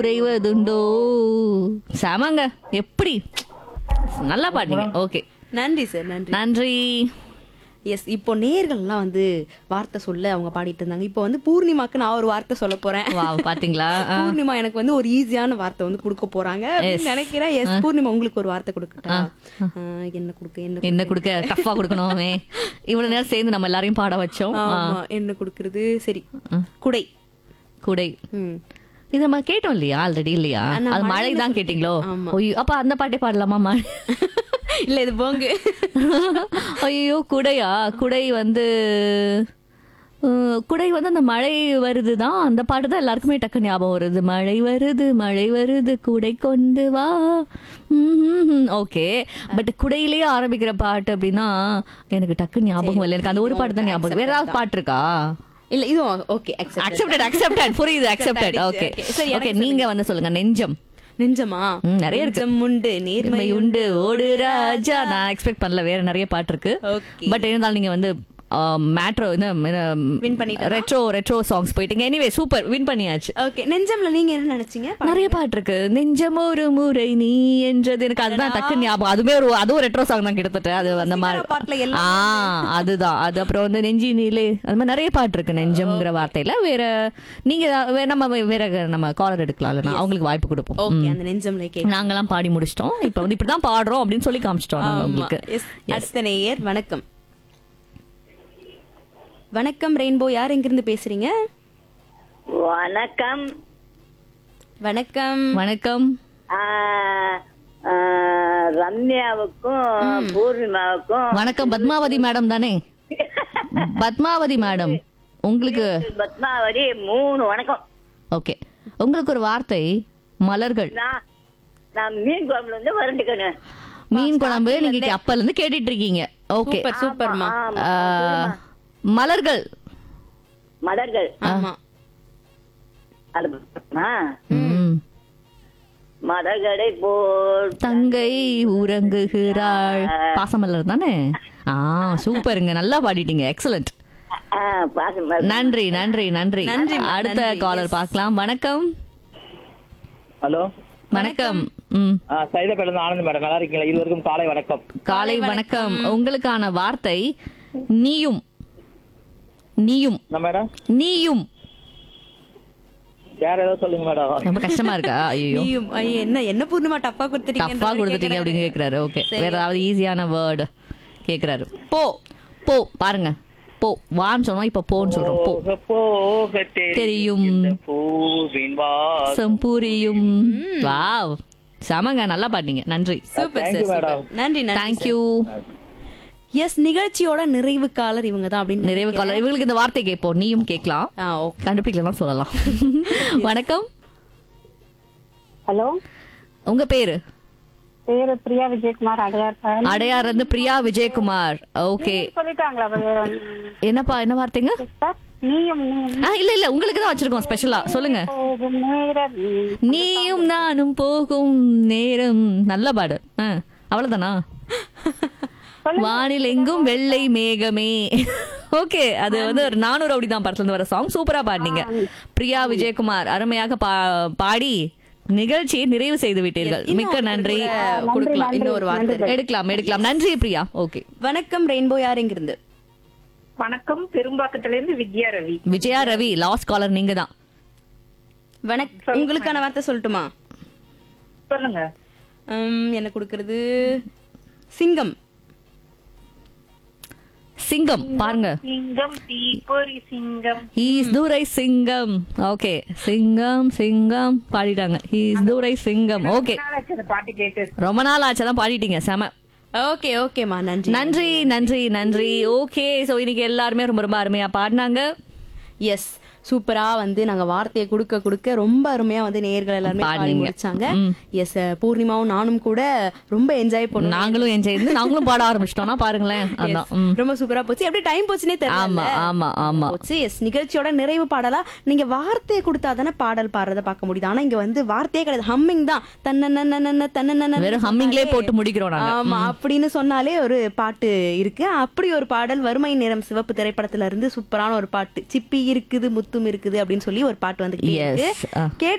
குறைவதுண்டோ சாமாங்க எப்படி நல்லா பாடுங்க ஓகே நன்றி சார் நன்றி நன்றி எஸ் இப்போ நேர்கள்லாம் வந்து வார்த்தை சொல்ல அவங்க பாடிட்டு இருந்தாங்க இப்போ வந்து பூர்ணிமாக்கு நான் ஒரு வார்த்தை சொல்ல போறேன் வா பாத்தீங்களா ஆ. பூர்ணிமா எனக்கு வந்து ஒரு ஈஸியான வார்த்தை வந்து கொடுக்க போறாங்க அப்படின்னு நினைக்கிறேன் எஸ் பூர்ணிமா உங்களுக்கு ஒரு வார்த்தை கொடுக்கட்டா ஆ, என்ன கொடுக்க என்ன என்ன கொடுக்க டஃபா கொடுக்கணுமே இவ்வளவு நேரம் சேர்ந்து நம்ம எல்லாரையும் பாட வச்சோம் ஆ, ஆமா என்ன கொடுக்கறது சரி குடை குடை ம் இது நம்ம கேட்டோம் இல்லையா ஆல்ரெடி இல்லையா நான் அது மழை தான் கேட்டீங்களோ ஐயோ அப்ப அந்த பாட்டே பாடலாமா மழை இல்ல இது போங்கு ஐயோ குடையா குடை வந்து அஹ், குடை வந்து அந்த மழை வருது தான் அந்த பாட்டு தான் எல்லாருக்குமே டக்கு ஞாபகம் வருது மழை வருது மழை வருது குடை கொண்டு வா ஓகே பட் குடையிலேயே ஆரம்பிக்கிற பாட்டு அப்படின்னா எனக்கு டக்கு ஞாபகம் இல்லை எனக்கு அந்த ஒரு பாட்டு தான் ஞாபகம் வேற ஏதாவது பாட்டு இருக்கா இல்ல இதுவும் ஓகே அக்செப்ட் அக்செப்டட் அக்செப்டட் புரியுது அக்செப்டட் ஓகே Okay, சரி, ஓகே நீங்க வந்து சொல்லுங்க நெஞ்சம் நெஞ்சமா ம், நிறைய இருக்கு. நெஞ்சம் உண்டு நேர்மை நேர்மை உண்டு ஓடு ராஜா நான் எக்ஸ்பெக்ட் பண்ணல வேற நிறைய பாட்டு இருக்கு ஓகே பட் இருந்தாலும் நீங்க வந்து மேட்ரோ Win பண்ணிட்டேனா? ரெட்ரோ ரெட்ரோ சாங்ஸ் போயிட்டீங்க எனிவே சூப்பர் வின் பண்ணியாச்சு ஓகே நெஞ்சம்ல நீங்க என்ன நினைச்சீங்க நிறைய பாட்டு இருக்கு நெஞ்சம் ஒரு முறை நீ என்றது எனக்கு அதுதான் டக்கு ஞாபகம் அதுவே ஒரு அதுவும் ரெட்ரோ சாங் தான் கிட்டத்தட்ட அது அந்த மாதிரி பாட்டுல எல்லாம் ஆ அதுதான் அது அப்புறம் வந்து நெஞ்சி நீலே அது மாதிரி நிறைய பாட்டு இருக்கு நெஞ்சம்ங்கிற வார்த்தையில வேற நீங்க ஏதாவது- வேற நம்ம வேற நம்ம காலர் எடுக்கலாம்ல நான் அவங்களுக்கு வாய்ப்பு கொடுப்போம் ஓகே அந்த நெஞ்சம்ல கேட்க நாங்கெல்லாம் பாடி முடிச்சிட்டோம் இப்ப வந்து இப்படிதான் பாடுறோம் அப்படின்னு சொல்லி காமிச்சிட்டோம் நாங்க உங்களுக்கு எஸ் அடுத்த நேயர் வணக்கம் வணக்கம் ரெயின்போ யார் எங்கிருந்து பேசுறீங்க வணக்கம் வணக்கம் வணக்கம் ஆ, ஆ, ரம்யாவுக்கும் பூர்ணிமாவுக்கும் வணக்கம் பத்மாவதி மேடம் தானே பத்மாவதி மேடம் உங்களுக்கு பத்மாவதி மூணு வணக்கம் ஓகே உங்களுக்கு ஒரு வார்த்தை மலர்கள் நான் நான் மீன் குழம்புல இருந்து வரண்டுக்கணும் மீன் குழம்பு நீங்க அப்பல இருந்து கேட்டுட்டு இருக்கீங்க ஓகே சூப்பர் சூப்பர்மா மலர்கள் மலர்கள் ஆமா அது ஆ, ம். மலர்களை போல் தங்கை உறங்குகிறாள் பாசமலர் தானே ஆ சூப்பருங்க நல்லா பாடிட்டீங்க எக்ஸலண்ட் ஆ, பாசம் மலர். நன்றி நன்றி நன்றி நன்றி, ma'am. அடுத்த நன்றி. காலர் பார்க்கலாம் வணக்கம் ஹலோ வணக்கம் ம் சைதாப்பேட்டிலிருந்து ஆனந்த் மேடம் நல்லா இருக்கீங்களா இருவருக்கும் காலை வணக்கம் காலை வணக்கம் உங்களுக்கான வார்த்தை நீயும் நீயும் என்ன மேடம் நீயும் வேற ஏதாவது சொல்லுங்க மேடம் ரொம்ப கஷ்டமா இருக்கா ஐயோ நீயும் ஐய, என்ன என்ன பூர்ணிமா டப்பா கொடுத்துட்டீங்க டஃபா கொடுத்துட்டீங்க அப்படின்னு கேக்குறாரு ஓகே வேற ஏதாவது ஈஸியான வேர்டு கேக்குறாரு போ போ பாருங்க போ வான்னு சொன்னோம் இப்ப போன்னு சொல்றோம் போ போக போக தெரியும். இந்த பூவின் வாசம். சம்புரியும் வாவ் செமங்க நல்லா பாட்டீங்க நன்றி super Thank sir you, madam. நன்றி நன்றி தேங்க்யூ எஸ் நிகழ்ச்சியோட நிறைவு காலர் இவங்க தான் அப்படின்னு நிறைவு காலம் இவங்களுக்கு இந்த வார்த்தை கேட்போம் நீயும் கேட்கலாம் ஆ ஓகே கண்டுபிடிக்கலாம் சொல்லலாம் வணக்கம் ஹலோ உங்க பேரு பேரு பிரியா விஜயகுமார் அடையார் சார் அடையார் இருந்து பிரியா விஜயகுமார் ஓகே சொல்லிட்டாங்களா சார்? என்னப்பா என்ன வார்த்தைங்க சார் நீயும் நீயும் ஆ இல்ல இல்ல உங்களுக்கு தான் வச்சிருக்கோம் ஸ்பெஷலா சொல்லுங்க போகும் நேரம் நீயும் நானும் போகும் நேரம் நல்ல பாடு ஆ, அவ்வளவுதானா வானில் எங்கும் வெள்ளை மேகமே ஓகே அது வந்து ஒரு நானூறு அப்படி தான் படத்துல இருந்து வர சாங் சூப்பரா பாடினீங்க பிரியா விஜயகுமார் அருமையாக பா- பாடி நிகழ்ச்சியை நிறைவு செய்து விட்டீர்கள் மிக்க நன்றி கொடுக்கலாம் இன்னொரு வார்த்தை இருக்கு. எடுக்கலாம் எடுக்கலாம் நன்றி பிரியா ஓகே வணக்கம் ரெயின்போ யார் எங்கிருந்து வணக்கம் பெரும்பாக்கத்துல இருந்து வித்யா ரவி விஜயா ரவி லாஸ்ட் காலர் நீங்க தான் வணக்கம் உங்களுக்கான வார்த்தை சொல்லட்டுமா சொல்லுங்க உம், என்ன கொடுக்கறது சிங்கம் சிங்கம் பாருங்க சிங்கம் தீப்பொறி சிங்கம் ஹீஸ் தூரை சிங்கம் ஓகே சிங்கம் சிங்கம் பாடிட்டாங்க ஹீஸ் தூரை சிங்கம் ஓகே நாளாச்சு அந்த பாட்டு கேட்டு ரொம்ப நாள் ஆச்சு தான் பாடிட்டீங்க செம ஓகே ஓகேமா நன்றி நன்றி நன்றி நன்றி ஓகே சோ இன்னைக்கு எல்லாருமே ரொம்ப ரொம்ப அருமையா பாடினாங்க எஸ் சூப்பரா வந்து நாங்க வார்த்தையை கொடுக்க கொடுக்க ரொம்ப அருமையா வந்து நேயர்கள் எல்லாருமே பாடி பாடுனீங்க. முடிச்சாங்க ம். எஸ் பூர்ணிமாவும் நானும் கூட ரொம்ப என்ஜாய் பண்ணுவோம் நாங்களும் என்ஜாய் இருந்து நாங்களும் பாட ஆரம்பிச்சிட்டோம்னா பாருங்களேன் அதான் ம். ரொம்ப சூப்பரா போச்சு எப்படி டைம் போச்சுனே தெரியல ஆமா ஆமா ஆமா போச்சு எஸ் நிகழ்ச்சியோட நிறைவு பாடலா நீங்க வார்த்தையை கொடுத்தா தானே பாடல் பாடுறத பார்க்க முடியுது ஆனா இங்க வந்து வார்த்தையே கிடையாது ஹம்மிங் தான் தன்னன தன்னன வெறும் ஹம்மிங்லே போட்டு முடிக்கிறோம் நாங்க ஆமா அப்படின்னு சொன்னாலே ஒரு பாட்டு இருக்கு அப்படி ஒரு பாடல் வறுமை நிறம் சிவப்பு திரைப்படத்துல இருந்து சூப்பரான ஒரு பாட்டு சிப்பி இருக்குது முத்தும் இருக்குது அப்படின்னு சொல்லி ஒரு பாட்டு வந்து Yes. ஆ. கேட்டு